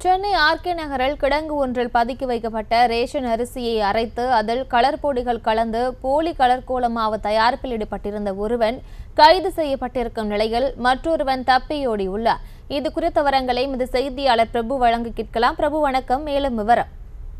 Chennai RK நகரில் கிடங்கு ஒன்றில் பதுக்கி வைக்கப்பட்ட ரேஷன் அரிசியை அரைத்து அதில் கலர் பொடிகள் கலந்து போலி கலர் கோல மாவு தயாரிப்பில் ஈடுபட்டிருந்த ஒருவன் கைது செய்யப்பட்டிருக்கும் நிலையில் மற்றொருவன் தப்பியோடியுள்ளார் இது குறித்த விவரங்களை இந்த செய்தியாளர் பிரபு வழங்க கேட்கலாம் பிரபு வணக்கம் மேலும் விவரம்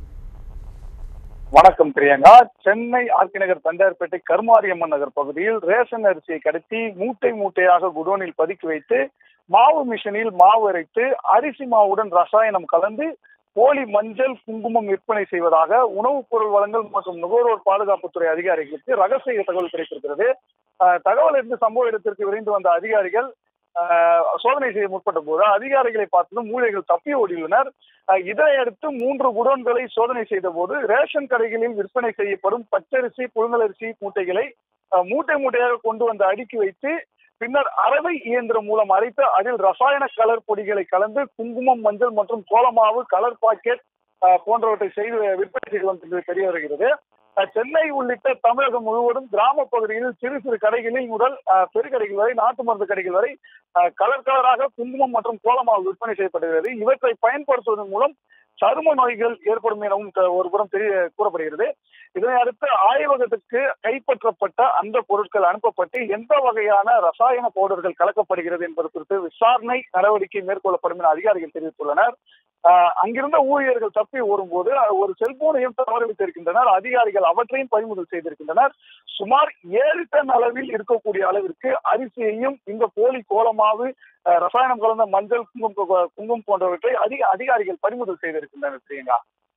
வணக்கம் பிரியங்கா சென்னை ஆர்கி நகர் தண்டையார்பேட்டை கருமாரியம்மன் நகர் பகுதியில் ரேஷன் அரிசியை கடத்தி மூட்டை மூட்டையாக குடோனில் பதுக்கி வைத்து மாவு மிஷினில் மாவு அரைத்து அரிசி மாவுடன் ரசாயனம் கலந்து போலி மஞ்சள் குங்குமம் விற்பனை செய்வதாக உணவுப் பொருள் வழங்கல் மற்றும் நுகர்வோர் பாதுகாப்புத்துறை அதிகாரிகளுக்கு ரகசிய தகவல் கிடைத்திருக்கிறது அஹ், தகவல் இருந்து சம்பவ இடத்திற்கு விரைந்து வந்த அதிகாரிகள் அஹ், சோதனை செய்ய முற்பட்ட போது அதிகாரிகளை பார்த்ததும் ஊழியர்கள் தப்பி ஓடியுள்ளனர் அஹ், இதனையடுத்து மூன்று குடோன்களை சோதனை செய்த போது ரேஷன் கடைகளில் விற்பனை செய்யப்படும் பச்சரிசி புழுங்கலரிசி மூட்டைகளை அஹ், மூட்டை மூட்டையாக கொண்டு வந்து அடுக்கி வைத்து பின்னர் அரவை இயந்திரம் மூலம் அரைத்து அதில் ரசாயன கலர் பொடிகளை கலந்து குங்குமம் மஞ்சள் மற்றும் சோளமாவு கலர் பாக்கெட் அஹ், போன்றவற்றை செய்து விற்பனை செய்து வந்தது தெரிய வருகிறது அஹ், சென்னை உள்ளிட்ட தமிழகம் முழுவதும் கிராம பகுதிகளில் சிறு சிறு கடைகளில் முதல் அஹ், பெருக்கடைகள் வரை நாட்டு மருந்து கடைகள் வரை அஹ், கலர் கலராக குங்குமம் மற்றும் கோலமாவு விற்பனை செய்யப்படுகிறது இவற்றை பயன்படுத்துவதன் மூலம் சரும நோய்கள் ஏற்படும் எனவும் த- ஒருபுறம் தெரிய கூறப்படுகிறது இதனை அடுத்து ஆய்வகத்துக்கு கைப்பற்றப்பட்ட அந்த பொருட்கள் அனுப்பப்பட்டு எந்த வகையான ரசாயன பவுடர்கள் கலக்கப்படுகிறது என்பது குறித்து விசாரணை நடவடிக்கை மேற்கொள்ளப்படும் என அதிகாரிகள் தெரிவித்துள்ளனர் ஆஹ் அங்கிருந்த ஊழியர்கள் தப்பி ஓடும்போது அஹ், ஒரு செல்போனையும் தவறவிட்டிருக்கின்றனர் அதிகாரிகள் அவற்றையும் பறிமுதல் செய்திருக்கின்றனர் சுமார் ஏழு டன் அளவில் இருக்கக்கூடிய அளவிற்கு அரிசியையும் இந்த போலி கோலமாவு அஹ், ரசாயனம் கலந்த மஞ்சள் குங்குமம் குங்குமம் போன்றவற்றை அதிக அதிகாரிகள் பறிமுதல் செய்திருக்கின்றனர் Priyanka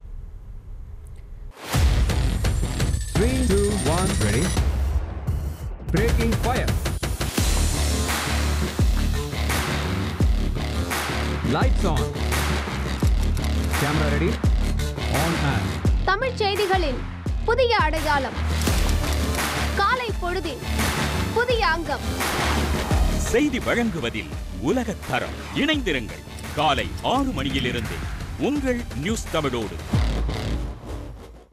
Three, two, one, ready. Breaking fire. Lights on. Camera ready. On and. தமிழ்ச் செய்திகளின் புதிய அடையாளம் காலை பொழுதின் புதிய அங்கம் செய்தி வழங்குவதில் உலகத் தரம் இணைந்திருங்கள் காலை ஆறு மணியிலிருந்து உங்கள் நியூஸ் தமிழோடு